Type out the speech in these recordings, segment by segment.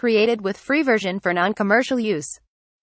Created with free version for non-commercial use.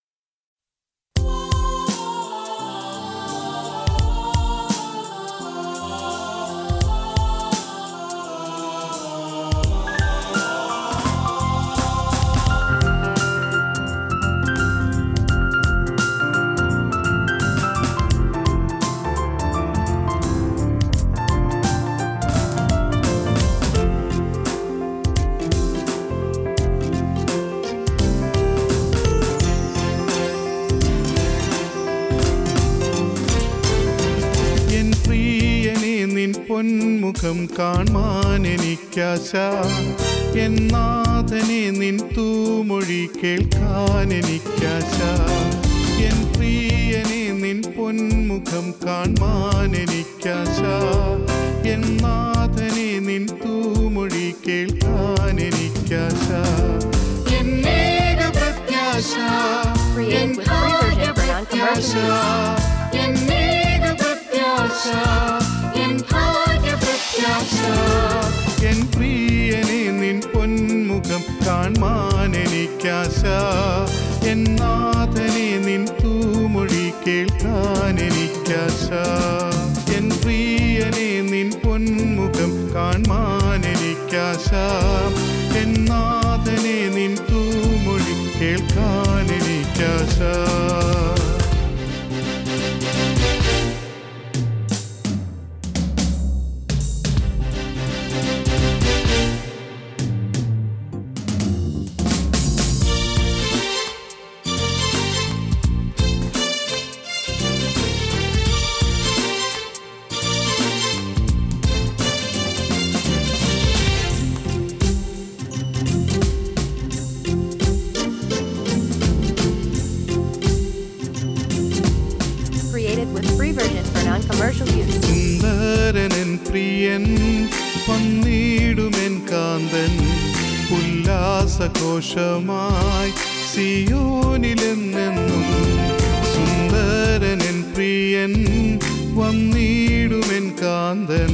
എൻ പ്രിയനെ നിൻ പൊന്മുഖം കാണാൻ എനിക്കാശ എൻ നാഥനെ നിൻ തൂമൊഴി കേൾക്കാൻ എനിക്കാശ എൻ പ്രിയനെ നിൻ പൊന്മുഖം കാണാൻ എനിക്കാശ എൻ നാഥനെ നിൻ തൂമൊഴി കേൾക്കാൻ എനിക്കാശ എന്നേക പ്രത്യാശ എൻ Created with free version for non-commercial use. എന്നേക പ്രത്യാശ എൻ ഭാഗ്യ പ്രത്യാശ എൻ പ്രിയനെ നിൻ പൊന്മുഖം കാണാൻ എനിക്കാശ എൻ നാഥനെ നിൻ തൂമൊഴി കേൾക്കാൻ എനിക്കാശ എൻ പ്രിയനെ നിൻ പൊന്മുഖം കാണാൻ എനിക്കാശ എൻ നാഥനെ നിൻ തൂമൊഴി കേൾക്കാൻ എനിക്കാശ Created with free version for non-commercial use. സുന്ദരനൻ പ്രിയൻ വന്നിടുമെൻ കാന്തൻ ഉല്ലാസഘോഷമായി സിയോനിലെന്നെന്നും സുന്ദരനൻ പ്രിയൻ വന്നിടുമെൻ കാന്തൻ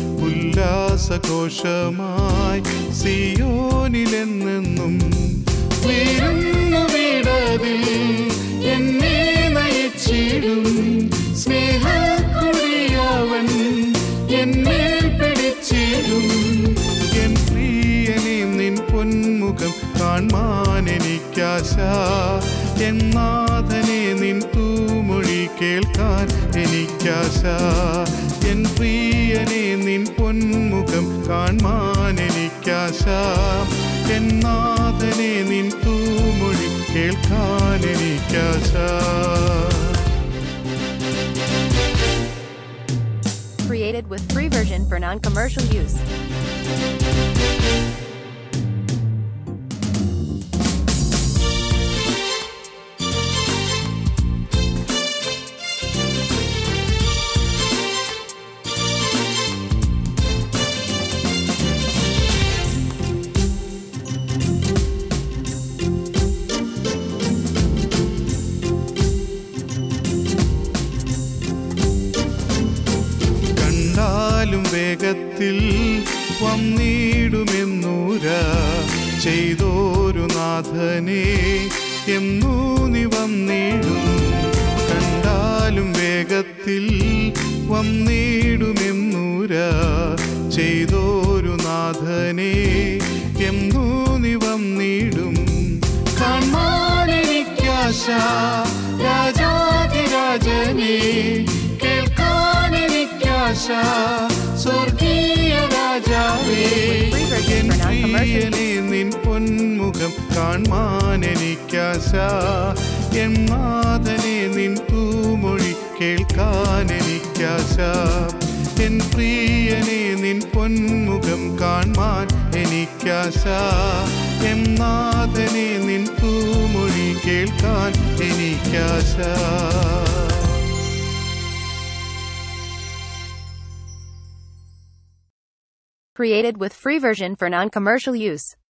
ഉല്ലാസഘോഷമായി സിയോനിലെന്നെന്നും വീരുന്നു വീടതിൽ എന്നെ നയിച്ചിടും സ്നേഹക്കുടിയവൻ എന്നെ പിടിച്ചിടും എൻ പ്രിയനെ നിൻ പൊന്മുഖം കാണാൻ എനിക്കാശ എൻ നാഥനെ നിൻ തൂമൊഴി കേൾക്കാൻ എനിക്കാശ എൻ പ്രിയനെ നിൻ പൊന്മുഖം കാണാൻ എനിക്കാശ എൻ നാഥനെ നിൻ തൂമൊഴി കേൾക്കാൻ എനിക്കാശ Created with free version for non-commercial use. കണ്ടാലും വേഗത്തിൽ വന്നിടുമെന്നൂര ചെയ്തോരു നാഥനെ എന്നൂ നീ വന്നിടും കണ്ടാലും വേഗത്തിൽ വന്നിടുമെന്നൂര ചെയ്തോരു നാഥനെ എന്നൂ നീ വന്നിടും കാണാനെനിക്കാശ രാജാതിരാജനെ കേൾക്കാനെനിക്കാശ സ്വർഗീയ രാജാവേ എൻ പ്രിയനെ നിൻ പൊന്മുഖം കാണാൻ എനിക്കാശ എൻ നാഥനെ നിൻ തൂമൊഴി കേൾക്കാൻ എനിക്കാശ എൻ പ്രിയനെ നിൻ പൊന്മുഖം കാണാൻ എനിക്കാശ എൻ നാഥനെ നിൻ തൂമൊഴി കേൾക്കാൻ എനിക്കാശ Created with free version for non-commercial use.